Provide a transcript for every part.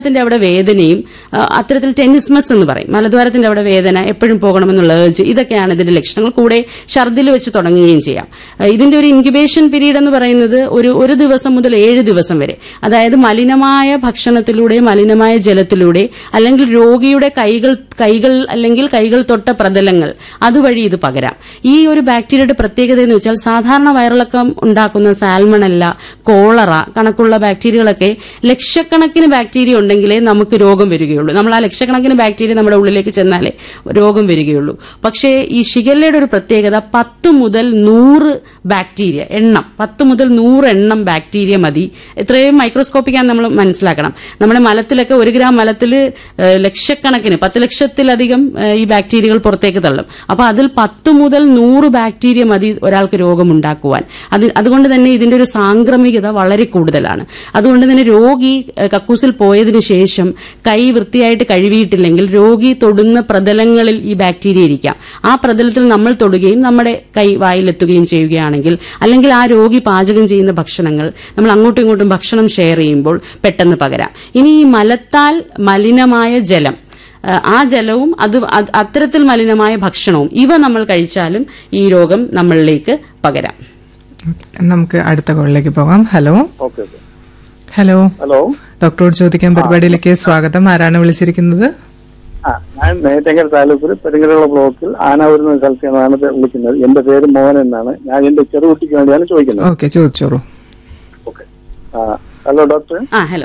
ത്തിന്റെ അവിടെ വേദനയും ആ, അത്തരത്തിൽ ടെന്നിസ്മസ് എന്ന് പറയും മലദ്വാരത്തിന്റെ അവിടെ വേദന എപ്പോഴും പോകണമെന്നുള്ള ഏർജ് ഇതൊക്കെയാണ് ഇതിന്റെ ലക്ഷണങ്ങൾ കൂടെ ഛർദിൽ വെച്ച് തുടങ്ങുകയും ചെയ്യാം ആ, ഇതിന്റെ ഒരു ഇൻക്യുബേഷൻ പീരീഡ് എന്ന് പറയുന്നത് ഒരു ഒരു ദിവസം മുതൽ ഏഴ് ദിവസം വരെ അതായത് മലിനമായ ഭക്ഷണത്തിലൂടെ മലിനമായ ജലത്തിലൂടെ അല്ലെങ്കിൽ രോഗിയുടെ കൈകൾ കൈകൾ അല്ലെങ്കിൽ കൈകൾ തൊട്ട പ്രതലങ്ങൾ അതുവഴി ഇത് പകരാം ഈ ഒരു ബാക്ടീരിയയുടെ പ്രത്യേകത എന്ന് വെച്ചാൽ സാധാരണ വയറിളക്കം ഉണ്ടാക്കുന്ന സാൽമണല്ല കോളറ കണക്കുള്ള ബാക്ടീരിയകളൊക്കെ ലക്ഷക്കണക്കിന് ബാക്ടീരിയ ഉണ്ടെങ്കിലേ നമുക്ക് രോഗം വരികയുള്ളൂ നമ്മൾ ആ ലക്ഷക്കണക്കിന് ബാക്ടീരിയ നമ്മുടെ ഉള്ളിലേക്ക് ചെന്നാലേ രോഗം വരികയുള്ളൂ പക്ഷേ ഈ ഷിഗല്ലയുടെ ഒരു പ്രത്യേകത പത്ത് മുതൽ നൂറ് ബാക്ടീരിയ എണ്ണം പത്ത് മുതൽ നൂറ് എണ്ണം ബാക്ടീരിയ മതി ഇത്രയും മൈക്രോസ്കോപ്പിക്കാൻ നമ്മൾ മനസ്സിലാക്കണം നമ്മുടെ മലത്തിലൊക്കെ ഒരു ഗ്രാം മലത്തിൽ ലക്ഷക്കണക്കിന് പത്ത് ലക്ഷത്തിലധികം ഏഹ്, ഈ ബാക്ടീരിയകൾ പുറത്തേക്ക് തള്ളും അപ്പൊ അതിൽ പത്ത് മുതൽ നൂറ് ബാക്ടീരിയ മതി ഒരാൾക്ക് രോഗമുണ്ടാക്കുവാൻ അത് അതുകൊണ്ട് തന്നെ ഇതിന്റെ ഒരു സാംക്രമികത വളരെ കൂടുതലാണ് അതുകൊണ്ട് തന്നെ രോഗി ഏഹ്, കക്കൂസിൽ പോയതിനു ശേഷം കൈ വൃത്തിയായിട്ട് കഴുകിയിട്ടില്ലെങ്കിൽ രോഗി തൊടുന്ന പ്രതലങ്ങളിൽ ഈ ബാക്ടീരിയ ഇരിക്കാം ആ പ്രതലത്തിൽ നമ്മൾ തൊടുകയും നമ്മുടെ കൈ വായിലെത്തുകയും ചെയ്യുകയാണെങ്കിൽ അല്ലെങ്കിൽ ആ രോഗി പാചകം ചെയ്യുന്ന ഭക്ഷണങ്ങൾ നമ്മൾ അങ്ങോട്ടും ഇങ്ങോട്ടും ഭക്ഷണം ഷെയർ ചെയ്യുമ്പോൾ പെട്ടെന്ന് പകരാം ഇനി ഈ മലത്താൽ മലിനമായ ജലം ആ, ആ ജലവും അത് അത് അത്തരത്തിൽ മലിനമായ ഭക്ഷണവും ഇവ നമ്മൾ കഴിച്ചാലും ഈ രോഗം നമ്മളിലേക്ക് പകരാം ഓക്കേ. നമുക്ക് അടുത്ത കോളിലേക്ക് പോകാം hello okay okay hello hello ഡോക്ടറോട് ചോദിക്കാൻ പരിപാടിയിലേക്ക് സ്വാഗതം ആരാണ് വിളിച്ചിരിക്കുന്നത് ആ ഞാൻ നേറ്റങ്കര താലൂക്കിൽ പെരുങ്കലുള്ള ബ്ലോക്കിൽ ആനാവൂർ എന്ന സ്ഥലത്ത് നിന്നാണ് ഇത് വിളിക്കുന്നത് എന്റെ പേര് മോഹൻ എന്നാണ് ഞാൻ എന്റെ ചെറുകുട്ടിക്ക് വേണ്ടിയാണ് ചോദിക്കുന്നത് ഓക്കെ ചോദിച്ചോളൂ ഓക്കെ ആ ഹലോ ഡോക്ടർ ആ ഹലോ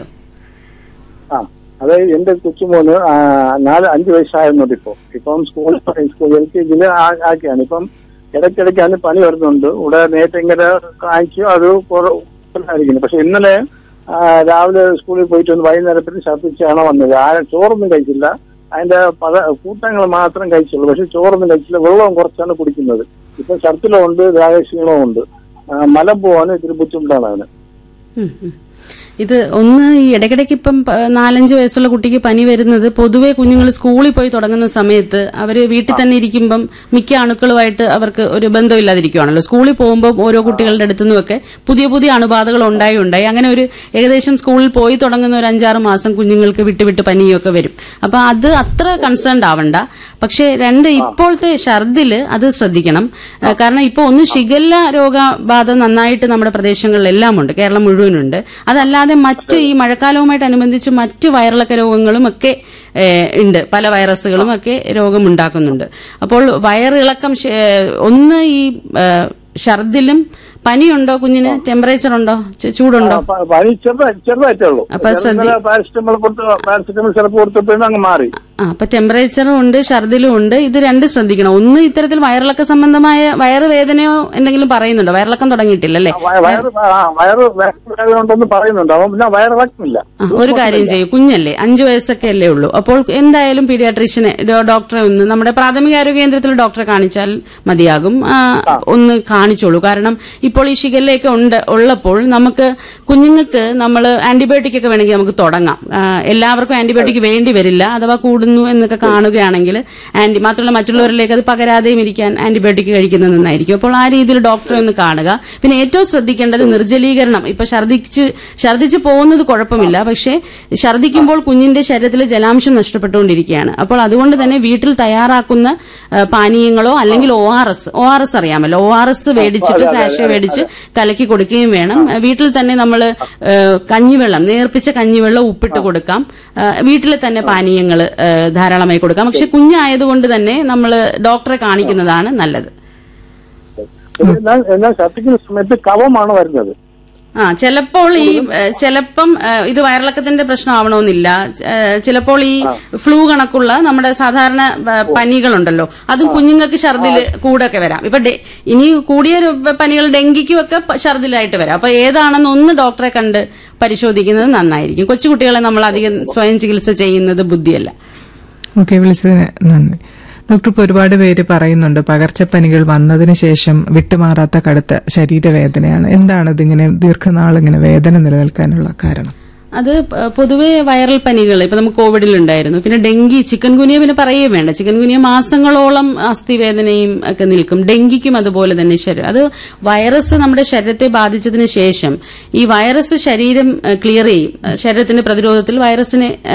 ആ അതായത് എന്റെ കൊച്ചുമോന് ആ, നാല് അഞ്ച് വയസ്സായിരുന്നത് ഇപ്പൊ ഇപ്പം സ്കൂളിൽ സ്കൂൾ എൽ കെ ജിയിൽ ആക്കിയാണ് ഇപ്പം ഇടയ്ക്കിടയ്ക്കാണ് പനി വരുന്നുണ്ട് ഇവിടെ നേറ്റങ്കര കാണിച്ചു അത് കുറവായിരിക്കുന്നു പക്ഷെ ഇന്നലെ ആ, രാവിലെ സ്കൂളിൽ പോയിട്ട് വന്ന് വൈകുന്നേരത്തിന് ഛർദ്ദിച്ചാണ് വന്നത് ആ ചോറൊന്നും കഴിച്ചില്ല അതിന്റെ പല കൂട്ടങ്ങൾ മാത്രം കഴിച്ചുള്ളൂ പക്ഷെ ചോറൊന്നും കഴിച്ചില്ല വെള്ളവും കുറച്ചാണ് കുടിക്കുന്നത് ഇപ്പൊ ഛർദിലും ഉണ്ട് ദേഹക്ഷീണവും ഉണ്ട് ആ, മലം പോവാൻ ഇത്തിരി ബുദ്ധിമുട്ടാണ് അവന് ഉം, ഉം. ഇത് ഒന്ന് ഈ ഇടയ്ക്കിടയ്ക്ക് ഇപ്പം പ- നാലഞ്ച് വയസ്സുള്ള കുട്ടിക്ക് പനി വരുന്നത് പൊതുവെ കുഞ്ഞുങ്ങൾ സ്കൂളിൽ പോയി തുടങ്ങുന്ന സമയത്ത് അവർ വീട്ടിൽ തന്നെ ഇരിക്കുമ്പം മിക്ക അണുക്കളുമായിട്ട് അവർക്ക് ഒരു ബന്ധമില്ലാതിരിക്കുവാണല്ലോ സ്കൂളിൽ പോകുമ്പോൾ ഓരോ കുട്ടികളുടെ അടുത്തു നിന്നുമൊക്കെ പുതിയ പുതിയ അണുബാധകൾ ഉണ്ടായി ഉണ്ടായി അങ്ങനെ ഒരു ഏകദേശം സ്കൂളിൽ പോയി തുടങ്ങുന്ന ഒരു അഞ്ചാറ് മാസം കുഞ്ഞുങ്ങൾക്ക് വിട്ട് വിട്ട് പനിയൊക്കെ വരും അപ്പൊ അത് അത്ര കൺസേൺഡ് ആവണ്ട പക്ഷേ രണ്ട് ഇപ്പോഴത്തെ ഛർദില് അത് ശ്രദ്ധിക്കണം ഏഹ് കാരണം ഇപ്പോൾ ഒന്ന് ഷിഗല്ല രോഗബാധ നന്നായിട്ട് നമ്മുടെ പ്രദേശങ്ങളിലെല്ലാം ഉണ്ട് കേരളം മുഴുവനുണ്ട് അതല്ലാതെ മറ്റ് ഈ മഴക്കാലവുമായിട്ട് അനുബന്ധിച്ച് മറ്റ് വയറിളക്ക രോഗങ്ങളും ഒക്കെ ഏഹ് ഉണ്ട് പല വൈറസുകളും ഒക്കെ രോഗമുണ്ടാക്കുന്നുണ്ട് അപ്പോൾ വയറിളക്കം ശ- ഏഹ് ഒന്ന് ഈ ഏഹ് ഛർദിലും പനിയുണ്ടോ കുഞ്ഞിന് ടെമ്പറേച്ചർ ഉണ്ടോ ചെ- ചൂടുണ്ടോ പ- പനി ചെറുതായി ചെറുതായിട്ടേ ഉള്ളൂ അപ്പൊ ശ്രദ്ധി- പാരസിറ്റമോൾ കൊടുത്ത് പാരസിറ്റമോൾ സിറപ്പ് കൊടുത്തപ്പോഴും അങ്ങ് മാറി ആ അപ്പൊ ടെമ്പറേച്ചറും ഉണ്ട് ഛർദിലും ഉണ്ട് ഇത് രണ്ട് ശ്രദ്ധിക്കണം ഒന്ന് ഇത്തരത്തിൽ വയറിളക്ക സംബന്ധമായ വയറ് വേദനയോ എന്തെങ്കിലും പറയുന്നുണ്ടോ വയറിളക്കം തുടങ്ങിയിട്ടില്ലല്ലേ വയ- വയറ് ആ, വയറ് വേദന ഉണ്ടെന്ന് പറയുന്നുണ്ട് അവൻ പിന്നെ വയറിളക്കുന്നില്ല ആ, ഒരു കാര്യം ചെയ്യും കുഞ്ഞല്ലേ അഞ്ചു വയസ്സൊക്കെ അല്ലേ ഉള്ളൂ അപ്പോൾ എന്തായാലും പീഡിയാട്രീഷ്യനെ ഡോ- ഡോക്ടറെ ഒന്ന് നമ്മുടെ പ്രാഥമിക ആരോഗ്യ കേന്ദ്രത്തിൽ ഡോക്ടറെ കാണിച്ചാൽ മതിയാകും ആ, ഒന്ന് കാണിച്ചോളൂ കാരണം ഇപ്പോൾ ഈ ഷിഗല്ലയൊക്കെ ഉണ്ട് ഉള്ളപ്പോൾ നമുക്ക് കുഞ്ഞുങ്ങൾക്ക് നമ്മൾ ആന്റിബയോട്ടിക് ഒക്കെ വേണമെങ്കിൽ നമുക്ക് തുടങ്ങാം ആ, എല്ലാവർക്കും ആന്റിബയോട്ടിക് വേണ്ടി വരില്ല അഥവാ കൂടുന്നു എന്നൊക്കെ കാണുകയാണെങ്കിൽ ആന്റി മാത്രമല്ല മറ്റുള്ളവരിലേക്ക് അത് പകരാതെയും ഇരിക്കാൻ ആന്റിബയോട്ടിക് കഴിക്കുന്നത് നന്നായിരിക്കും അപ്പോൾ ആ രീതിയിൽ ഡോക്ടറെ ഒന്ന് കാണുക പിന്നെ ഏറ്റവും ശ്രദ്ധിക്കേണ്ടത് നിർജ്ജലീകരണം ഇപ്പൊ ഛർദിച്ച് ഛർദിച്ച് പോകുന്നത് കുഴപ്പമില്ല പക്ഷേ ഛർദിക്കുമ്പോൾ കുഞ്ഞിന്റെ ശരീരത്തിൽ ജലാംശം നഷ്ടപ്പെട്ടുകൊണ്ടിരിക്കുകയാണ് അപ്പോൾ അതുകൊണ്ട് തന്നെ വീട്ടിൽ തയ്യാറാക്കുന്ന ആ, പാനീയങ്ങളോ അല്ലെങ്കിൽ O R S O R S അറിയാമല്ലോ ഒ ആർ എസ് മേടിച്ചിട്ട് സാഷ മേടിച്ച് കലക്കി കൊടുക്കുകയും വേണം ആ, വീട്ടിൽ തന്നെ നമ്മൾ കഞ്ഞിവെള്ളം നേർപ്പിച്ച കഞ്ഞിവെള്ളം ഉപ്പിട്ട് കൊടുക്കാം ആ, വീട്ടിലെ തന്നെ പാനീയങ്ങൾ ധാരാളമായി കൊടുക്കാം പക്ഷെ കുഞ്ഞായതുകൊണ്ട് തന്നെ നമ്മൾ ഡോക്ടറെ കാണിക്കുന്നതാണ് നല്ലത് എന്നാൽ എന്നാൽ ഛർദിക്കുന്ന സമയത്ത് കവമാണ് വരുന്നത് ആ ചിലപ്പോൾ ഈ ഏഹ്, ചിലപ്പം ഏഹ്, ഇത് വയറിളക്കത്തിന്റെ പ്രശ്നമാവണമെന്നില്ല ഏഹ്, ചിലപ്പോൾ ഈ ഫ്ലൂ കണക്കുള്ള നമ്മുടെ സാധാരണ ഏഹ്, പനികളുണ്ടല്ലോ അതും കുഞ്ഞുങ്ങൾക്ക് ഛർദിൽ കൂടൊക്കെ വരാം ഇപ്പൊ ഡെ- ഇനി കൂടിയ ര- പനികൾ ഡെങ്കിക്കും ഒക്കെ പ- ഛർദിലായിട്ട് വരാം അപ്പൊ ഏതാണെന്ന് ഒന്ന് ഡോക്ടറെ കണ്ട് പരിശോധിക്കുന്നത് നന്നായിരിക്കും കൊച്ചുകുട്ടികളെ നമ്മൾ അധികം സ്വയം ചികിത്സ ചെയ്യുന്നത് ബുദ്ധിയല്ല ഓക്കെ വിളിച്ചതിന് നന്ദി ഡോക്ടർ ഇപ്പോൾ ഒരുപാട് പേര് പറയുന്നുണ്ട് പകർച്ചപ്പനികൾ വന്നതിന് ശേഷം വിട്ടുമാറാത്ത കടുത്ത ശരീരവേദനയാണ് എന്താണ് ഇതിങ്ങനെ ദീർഘനാൾ ഇങ്ങനെ വേദന നിലനിൽക്കാനുള്ള കാരണം അത് പ- പൊതുവെ വൈറൽ പനികൾ ഇപ്പൊ നമുക്ക് കോവിഡിൽ ഉണ്ടായിരുന്നു പിന്നെ ഡെങ്കി ചിക്കൻ ഗുനിയ പിന്നെ പറയുകയും വേണ്ട ചിക്കൻ ഗുനിയ മാസങ്ങളോളം അസ്ഥിവേദനയും ഒക്കെ നിൽക്കും ഡെങ്കിക്കും അതുപോലെ തന്നെ ശരീരം അത് വൈറസ് നമ്മുടെ ശരീരത്തെ ബാധിച്ചതിന് ശേഷം ഈ വൈറസ് ശരീരം ക്ലിയർ ചെയ്യും ശരീരത്തിന്റെ പ്രതിരോധത്തിൽ വൈറസിനെ